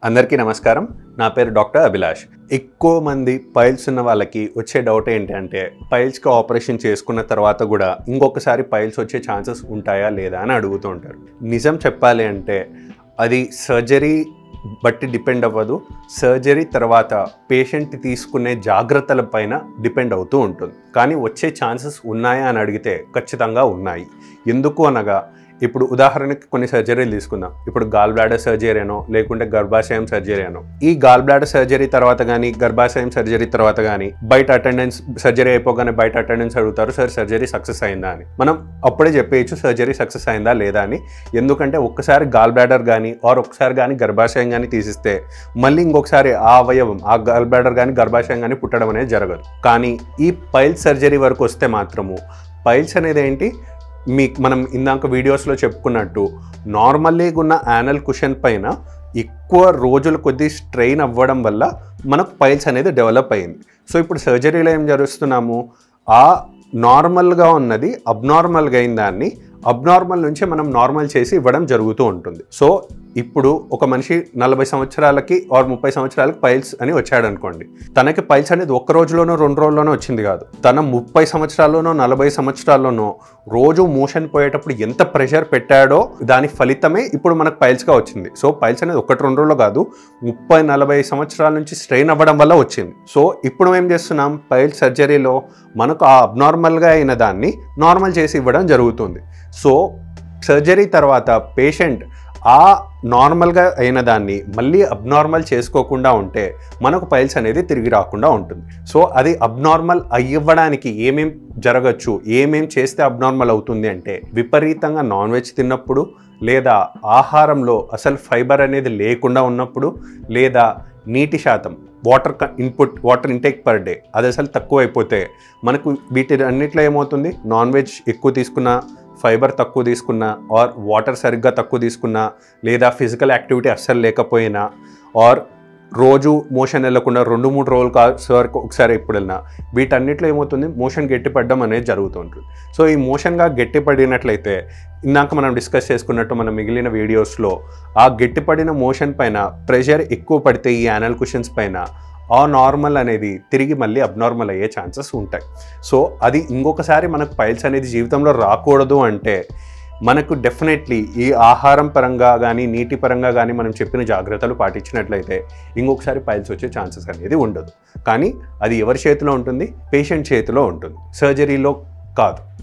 అందరికీ నమస్కారం నా పేరు డాక్టర్ అభిలాష్ ఎక్కువ మంది పైల్స్ ఉన్న వాళ్ళకి వచ్చే డౌట్ ఏంటి అంటే పైల్స్కి ఆపరేషన్ చేసుకున్న తర్వాత కూడా ఇంకొకసారి పైల్స్ వచ్చే ఛాన్సెస్ ఉంటాయా లేదా అని అడుగుతూ ఉంటారు నిజం చెప్పాలి అంటే అది సర్జరీ బట్టి డిపెండ్ అవ్వదు సర్జరీ తర్వాత పేషెంట్ తీసుకునే జాగ్రత్తల పైన డిపెండ్ అవుతూ ఉంటుంది కానీ వచ్చే ఛాన్సెస్ ఉన్నాయా అని అడిగితే ఖచ్చితంగా ఉన్నాయి ఎందుకు అనగా ఇప్పుడు ఉదాహరణకి కొన్ని సర్జరీలు తీసుకుందాం ఇప్పుడు గాల్ బ్లాడర్ సర్జరీ అనో లేకుంటే గర్భాశయం సర్జరీ అనో ఈ గాల్ బ్లాడర్ సర్జరీ తర్వాత కానీ గర్భాశయం సర్జరీ తర్వాత కానీ బయట అటెండెన్స్ సర్జరీ అయిపోగానే బయట అటెండెన్స్ అడుగుతారు సార్ సర్జరీ సక్సెస్ అయిందా అని మనం అప్పుడే చెప్పేయచ్చు సర్జరీ సక్సెస్ అయిందా లేదా అని ఎందుకంటే ఒక్కసారి గాల్ బ్లాడర్ కానీ ఆర్ ఒక్కసారి కానీ గర్భాశయం కానీ తీసిస్తే మళ్ళీ ఇంకొకసారి ఆ అవయవం ఆ గాల్ బ్లాడర్ కానీ గర్భాశయం కానీ పుట్టడం అనేది జరగదు కానీ ఈ పైల్స్ సర్జరీ వరకు వస్తే మాత్రము పైల్స్ అనేది ఏంటి మీ మనం ఇందాక వీడియోస్లో చెప్పుకున్నట్టు నార్మల్లీగా ఉన్న యానల్ కుషన్ పైన ఎక్కువ రోజుల కొద్దీ స్ట్రెయిన్ అవ్వడం వల్ల మనకు పైల్స్ అనేది డెవలప్ అయింది సో ఇప్పుడు సర్జరీలో ఏం జరుస్తున్నాము ఆ నార్మల్గా ఉన్నది అబ్నార్మల్గా అయిన దాన్ని అబ్నార్మల్ నుంచి మనం నార్మల్ చేసి ఇవ్వడం జరుగుతూ ఉంటుంది సో ఇప్పుడు ఒక మనిషి నలభై సంవత్సరాలకి ఆర్ ముప్పై సంవత్సరాలకి పైల్స్ అని వచ్చాడు అనుకోండి తనకి పైల్స్ అనేది ఒక్క రోజులోనో రెండు రోజుల్లోనో వచ్చింది కాదు తన ముప్పై సంవత్సరాల్లోనో నలభై సంవత్సరాల్లోనో రోజు మోషన్ పోయేటప్పుడు ఎంత ప్రెషర్ పెట్టాడో దాని ఫలితమే ఇప్పుడు మనకు పైల్స్గా వచ్చింది సో పైల్స్ అనేది ఒకటి రెండు రోజుల్లో కాదు ముప్పై నలభై సంవత్సరాల నుంచి స్ట్రెయిన్ అవ్వడం వల్ల వచ్చింది సో ఇప్పుడు ఏం చేస్తున్నాం పైల్స్ సర్జరీలో మనకు ఆ అబ్నార్మల్గా అయిన దాన్ని నార్మల్ చేసి ఇవ్వడం జరుగుతుంది సో సర్జరీ తర్వాత పేషెంట్ ఆ నార్మల్గా అయిన దాన్ని మళ్ళీ అబ్నార్మల్ చేసుకోకుండా ఉంటే మనకు పైల్స్ అనేది తిరిగి రాకుండా ఉంటుంది సో అది అబ్నార్మల్ అయ్యవ్వడానికి ఏమేం జరగచ్చు ఏమేం చేస్తే అబ్నార్మల్ అవుతుంది అంటే విపరీతంగా నాన్ వెజ్ తిన్నప్పుడు లేదా ఆహారంలో అసలు ఫైబర్ అనేది లేకుండా ఉన్నప్పుడు లేదా నీటి శాతం water input water intake per day అది అసలు తక్కువ అయిపోతే మనకు వీటి అన్నిట్లో ఏమవుతుంది నాన్ వెజ్ ఎక్కువ తీసుకున్న ఫైబర్ తక్కువ తీసుకున్నా ఆర్ వాటర్ సరిగ్గా తక్కువ తీసుకున్నా లేదా ఫిజికల్ యాక్టివిటీ అస్సలు లేకపోయినా ఆర్ రోజు మోషన్ వెళ్ళకుండా రెండు మూడు రోజులు వరకు ఒకసారి ఎప్పుడు వెళ్ళినా వీటన్నిటిలో ఏమవుతుంది మోషన్ గట్టిపడడం అనేది జరుగుతుంటుంది సో ఈ మోషన్గా గట్టిపడినట్లయితే ఇందాక మనం డిస్కస్ చేసుకున్నట్టు మన మిగిలిన వీడియోస్లో ఆ గట్టిపడిన మోషన్ పైన ప్రెషర్ ఎక్కువ పడితే ఈ యానల్ కుషన్స్ పైన ఆ నార్మల్ అనేది తిరిగి మళ్ళీ అబ్నార్మల్ అయ్యే ఛాన్సెస్ ఉంటాయి సో అది ఇంకొకసారి మనకు పైల్స్ అనేది జీవితంలో రాకూడదు అంటే మనకు డెఫినెట్లీ ఈ ఆహారం పరంగా కానీ నీటి పరంగా కానీ మనం చెప్పిన జాగ్రత్తలు పాటించినట్లయితే ఇంకొకసారి పైల్స్ వచ్చే ఛాన్సెస్ అనేది ఉండదు కానీ అది ఎవరి చేతిలో ఉంటుంది పేషెంట్ చేతిలో ఉంటుంది సర్జరీలో కాదు